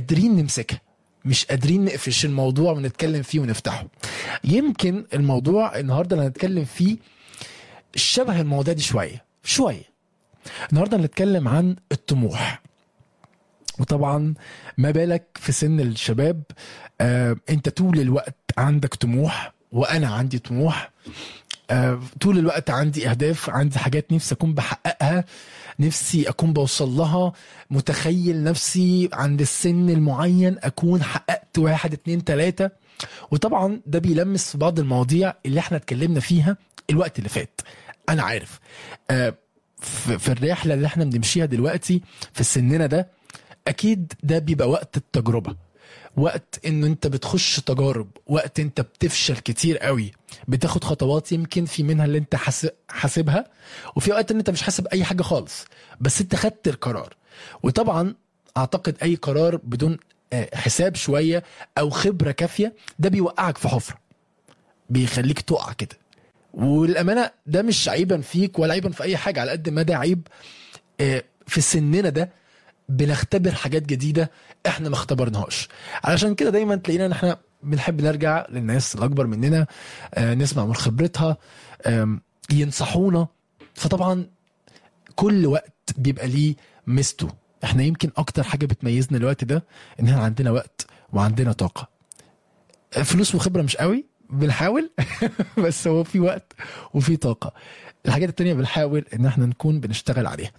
قادرين نمسكها مش قادرين نقفش الموضوع ونتكلم فيه ونفتحه يمكن الموضوع النهارده اللي هنتكلم فيه شبه المواضيع دي شويه شويه النهارده هنتكلم عن الطموح وطبعا ما بالك في سن الشباب آه انت طول الوقت عندك طموح وانا عندي طموح آه طول الوقت عندي اهداف عندي حاجات نفسي اكون بحققها نفسي اكون بوصل لها متخيل نفسي عند السن المعين اكون حققت واحد اتنين تلاتة وطبعا ده بيلمس في بعض المواضيع اللي احنا اتكلمنا فيها الوقت اللي فات انا عارف آه في في الرحله اللي احنا بنمشيها دلوقتي في سننا ده اكيد ده بيبقى وقت التجربه وقت ان انت بتخش تجارب وقت انت بتفشل كتير قوي بتاخد خطوات يمكن في منها اللي انت حاسب حاسبها وفي وقت ان انت مش حاسب اي حاجه خالص بس انت خدت القرار وطبعا اعتقد اي قرار بدون آه، حساب شويه او خبره كافيه ده بيوقعك في حفره بيخليك تقع كده والامانه ده مش عيبا فيك ولا عيبا في اي حاجه على قد ما ده عيب آه، في سننا ده بنختبر حاجات جديده احنا ما اختبرناهاش علشان كده دايما تلاقينا ان احنا بنحب نرجع للناس الاكبر مننا آه، نسمع من خبرتها آم، ينصحونا فطبعا كل وقت بيبقى ليه ميزته احنا يمكن اكتر حاجه بتميزنا الوقت ده ان احنا عندنا وقت وعندنا طاقه آه، فلوس وخبره مش قوي بنحاول بس هو في وقت وفي طاقه الحاجات التانية بنحاول ان احنا نكون بنشتغل عليها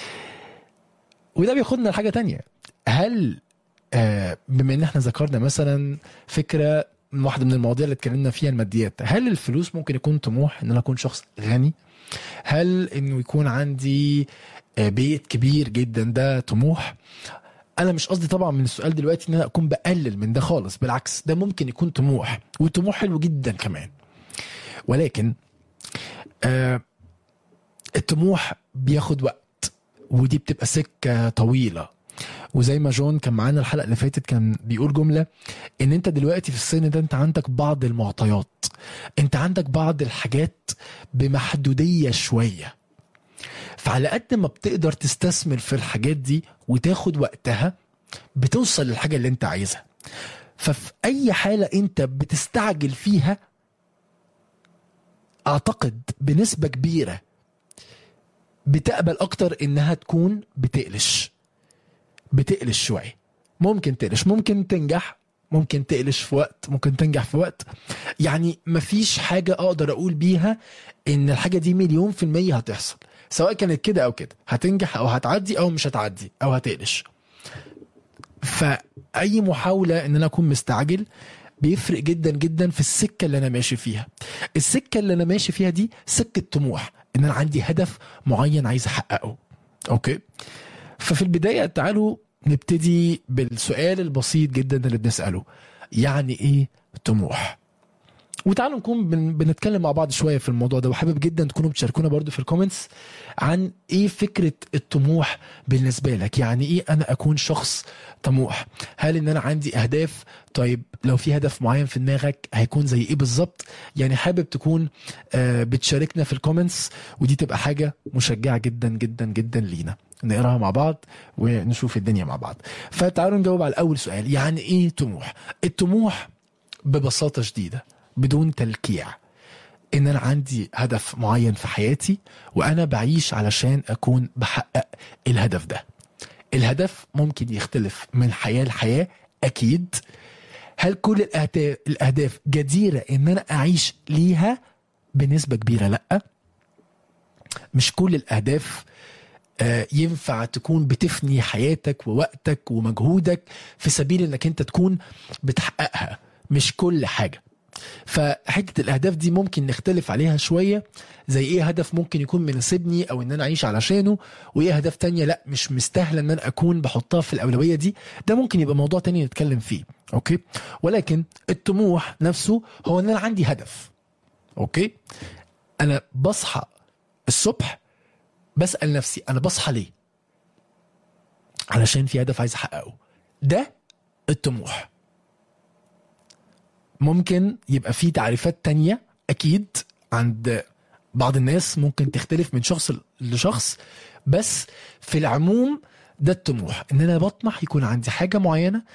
وده بياخدنا لحاجه تانية هل آه، بما ان احنا ذكرنا مثلا فكره من واحده من المواضيع اللي اتكلمنا فيها الماديات هل الفلوس ممكن يكون طموح ان انا اكون شخص غني هل انه يكون عندي آه، بيت كبير جدا ده طموح انا مش قصدي طبعا من السؤال دلوقتي ان انا اكون بقلل من ده خالص بالعكس ده ممكن يكون طموح وطموح حلو جدا كمان ولكن آه الطموح بياخد وقت ودي بتبقى سكه طويله وزي ما جون كان معانا الحلقه اللي فاتت كان بيقول جمله ان انت دلوقتي في السن ده انت عندك بعض المعطيات انت عندك بعض الحاجات بمحدوديه شويه فعلى قد ما بتقدر تستثمر في الحاجات دي وتاخد وقتها بتوصل للحاجه اللي انت عايزها ففي اي حاله انت بتستعجل فيها اعتقد بنسبه كبيره بتقبل اكتر انها تكون بتقلش بتقلش شويه ممكن تقلش ممكن تنجح ممكن تقلش في وقت ممكن تنجح في وقت يعني مفيش حاجة أقدر أقول بيها إن الحاجة دي مليون في المية هتحصل سواء كانت كده أو كده هتنجح أو هتعدي أو مش هتعدي أو هتقلش فأي محاولة إن أنا أكون مستعجل بيفرق جدا جدا في السكة اللي أنا ماشي فيها السكة اللي أنا ماشي فيها دي سكة طموح إن أنا عندي هدف معين عايز أحققه أوكي ففي البداية تعالوا نبتدي بالسؤال البسيط جدا اللي بنسأله يعني ايه طموح وتعالوا نكون بن بنتكلم مع بعض شويه في الموضوع ده وحابب جدا تكونوا بتشاركونا برضو في الكومنتس عن ايه فكره الطموح بالنسبه لك يعني ايه انا اكون شخص طموح هل ان انا عندي اهداف طيب لو في هدف معين في دماغك هيكون زي ايه بالظبط يعني حابب تكون آه بتشاركنا في الكومنتس ودي تبقى حاجه مشجعه جدا جدا جدا لينا نقراها مع بعض ونشوف الدنيا مع بعض فتعالوا نجاوب على اول سؤال يعني ايه طموح الطموح ببساطه شديده بدون تلكيع ان انا عندي هدف معين في حياتي وانا بعيش علشان اكون بحقق الهدف ده الهدف ممكن يختلف من حياه لحياه اكيد هل كل الأهداف, الاهداف جديره ان انا اعيش ليها بنسبه كبيره لا مش كل الاهداف آه، ينفع تكون بتفني حياتك ووقتك ومجهودك في سبيل انك انت تكون بتحققها مش كل حاجه فحته الاهداف دي ممكن نختلف عليها شويه زي ايه هدف ممكن يكون مناسبني او ان انا اعيش علشانه وايه اهداف تانية لا مش مستاهله ان انا اكون بحطها في الاولويه دي ده ممكن يبقى موضوع تاني نتكلم فيه اوكي ولكن الطموح نفسه هو ان انا عندي هدف اوكي انا بصحى الصبح بسال نفسي انا بصحى ليه علشان في هدف عايز احققه ده الطموح ممكن يبقى في تعريفات تانية أكيد عند بعض الناس ممكن تختلف من شخص لشخص بس في العموم ده الطموح ان انا بطمح يكون عندي حاجه معينه